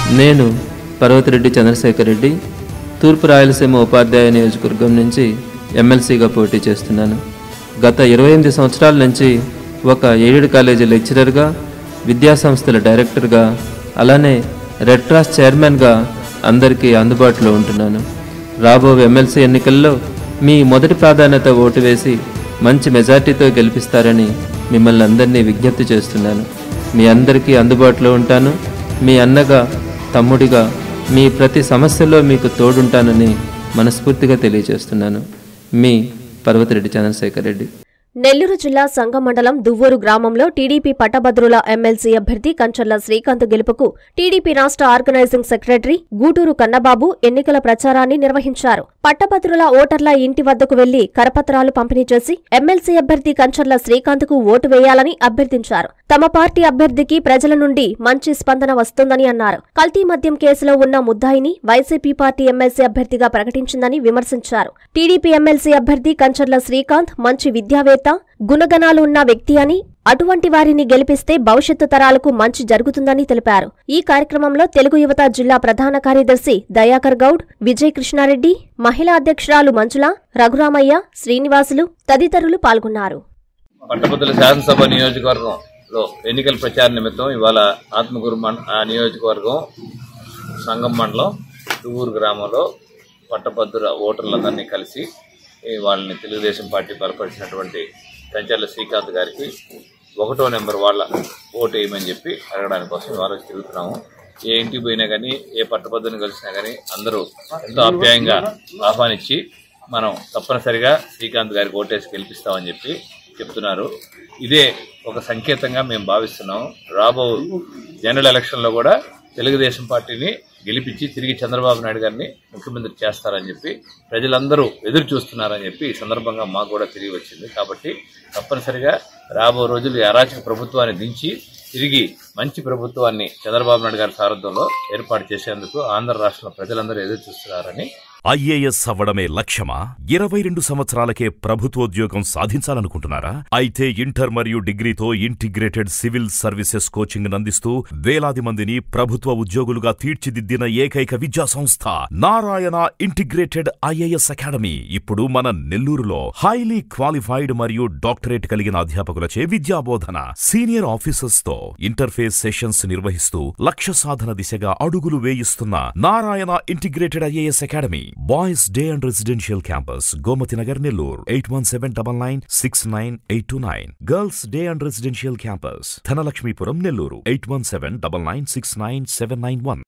నేను పర్వతిరెడ్డి చంద్రశేఖర్ రెడ్డి తూర్పు రాయలసీమ ఉపాధ్యాయ నియోజకవర్గం నుంచి ఎమ్మెల్సీగా పోటీ చేస్తున్నాను గత ఇరవై ఎనిమిది సంవత్సరాల నుంచి ఒక ఎయిడెడ్ కాలేజీ లెక్చరర్గా విద్యాసంస్థల డైరెక్టర్గా అలానే రెడ్ క్రాస్ చైర్మన్గా అందరికీ అందుబాటులో ఉంటున్నాను రాబో ఎమ్మెల్సీ ఎన్నికల్లో మీ మొదటి ప్రాధాన్యత ఓటు వేసి మంచి మెజార్టీతో గెలిపిస్తారని మిమ్మల్ని అందరినీ విజ్ఞప్తి చేస్తున్నాను మీ అందరికీ అందుబాటులో ఉంటాను మీ అన్నగా తమ్ముడిగా మీ ప్రతి సమస్యలో మీకు తోడుంటానని మనస్ఫూర్తిగా తెలియజేస్తున్నాను మీ పర్వతిరెడ్డి చంద్రశేఖర్ రెడ్డి నెల్లూరు జిల్లా సంగం మండలం దువ్వూరు గ్రామంలో టీడీపీ పట్టభద్రుల ఎమ్మెల్సీ అభ్యర్థి కంచర్ల శ్రీకాంత్ గెలుపుకు టీడీపీ రాష్ట్ర ఆర్గనైజింగ్ సెక్రటరీ గూటూరు కన్నబాబు ఎన్నికల ప్రచారాన్ని నిర్వహించారు పట్టభద్రుల ఓటర్ల ఇంటి వద్దకు వెళ్లి కరపత్రాలు పంపిణీ చేసి ఎమ్మెల్సీ అభ్యర్థి కంచర్ల శ్రీకాంత్ కు ఓటు వేయాలని అభ్యర్థించారు తమ పార్టీ అభ్యర్థికి ప్రజల నుండి మంచి స్పందన వస్తుందని అన్నారు కల్తీ మద్యం కేసులో ఉన్న ముద్దాయిని వైసీపీ పార్టీ ఎమ్మెల్సీ అభ్యర్థిగా ప్రకటించిందని విమర్శించారు టీడీపీ ఎమ్మెల్సీ అభ్యర్థి కంచర్ల శ్రీకాంత్ మంచి విద్యావేత్త గుణగణాలు ఉన్న వ్యక్తి అని అటువంటి వారిని గెలిపిస్తే భవిష్యత్తు తరాలకు మంచి జరుగుతుందని తెలిపారు ఈ కార్యక్రమంలో తెలుగు యువత జిల్లా ప్రధాన కార్యదర్శి దయాకర్ గౌడ్ విజయ్ కృష్ణారెడ్డి మహిళా అధ్యక్షురాలు మంజుల రఘురామయ్య శ్రీనివాసులు తదితరులు పాల్గొన్నారు పట్టభద్రుల శాసనసభ నియోజకవర్గంలో ఎన్నికల ప్రచార నిమిత్తం ఇవాళ ఆత్మకూరు మండ ఆ నియోజకవర్గం సంగం మండలం దువ్వూరు గ్రామంలో పట్టభద్రుల ఓటర్లందరినీ కలిసి ఈ వాళ్ళని తెలుగుదేశం పార్టీ బలపరిచినటువంటి కంచర్ల శ్రీకాంత్ గారికి ఒకటో నెంబర్ వాళ్ళ ఓటు వేయమని చెప్పి అడగడానికి కోసం ఇవాళ తిరుగుతున్నాము ఏ ఇంటికి పోయినా కానీ ఏ పట్టభద్రుని కలిసినా కానీ అందరూ ఎంతో ఆప్యాయంగా ఆహ్వానించి మనం తప్పనిసరిగా శ్రీకాంత్ గారికి ఓటేసి గెలిపిస్తామని చెప్పి చెప్తున్నారు ఇదే ఒక సంకేతంగా మేము భావిస్తున్నాం రాబో జనరల్ ఎలక్షన్లో కూడా తెలుగుదేశం పార్టీని గెలిపించి తిరిగి చంద్రబాబు నాయుడు గారిని ముఖ్యమంత్రి చేస్తారని చెప్పి ప్రజలందరూ ఎదురు చూస్తున్నారని చెప్పి ఈ సందర్భంగా మాకు కూడా తిరిగి వచ్చింది కాబట్టి తప్పనిసరిగా రాబో రోజులు ఈ అరాచక ప్రభుత్వాన్ని దించి తిరిగి మంచి ప్రభుత్వాన్ని చంద్రబాబు నాయుడు గారి సారథ్యంలో ఏర్పాటు చేసేందుకు ఆంధ్ర రాష్ట్రంలో ప్రజలందరూ ఎదురు చూస్తున్నారని ఐఏఎస్ అవ్వడమే లక్ష్యమా ఇరవై రెండు సంవత్సరాలకే ప్రభుత్వోద్యోగం సాధించాలనుకుంటున్నారా అయితే ఇంటర్ మరియు డిగ్రీతో ఇంటిగ్రేటెడ్ సివిల్ సర్వీసెస్ కోచింగ్ అందిస్తూ వేలాది మందిని ప్రభుత్వ ఉద్యోగులుగా తీర్చిదిద్దిన ఏకైక విద్యా సంస్థ నారాయణ ఇంటిగ్రేటెడ్ ఐఏఎస్ అకాడమీ ఇప్పుడు మన నెల్లూరులో హైలీ క్వాలిఫైడ్ మరియు డాక్టరేట్ కలిగిన అధ్యాపకులచే విద్యాబోధన సీనియర్ ఆఫీసర్స్ తో ఇంటర్ఫేస్ సెషన్స్ నిర్వహిస్తూ లక్ష్య సాధన దిశగా అడుగులు వేయిస్తున్న Narayana integrated IAS academy boys day and residential campus Gomathi Nagar Nellore eight one seven double nine six nine eight two nine girls day and residential campus Dhanalakshmipuram Nellore eight one seven double nine six nine seven nine one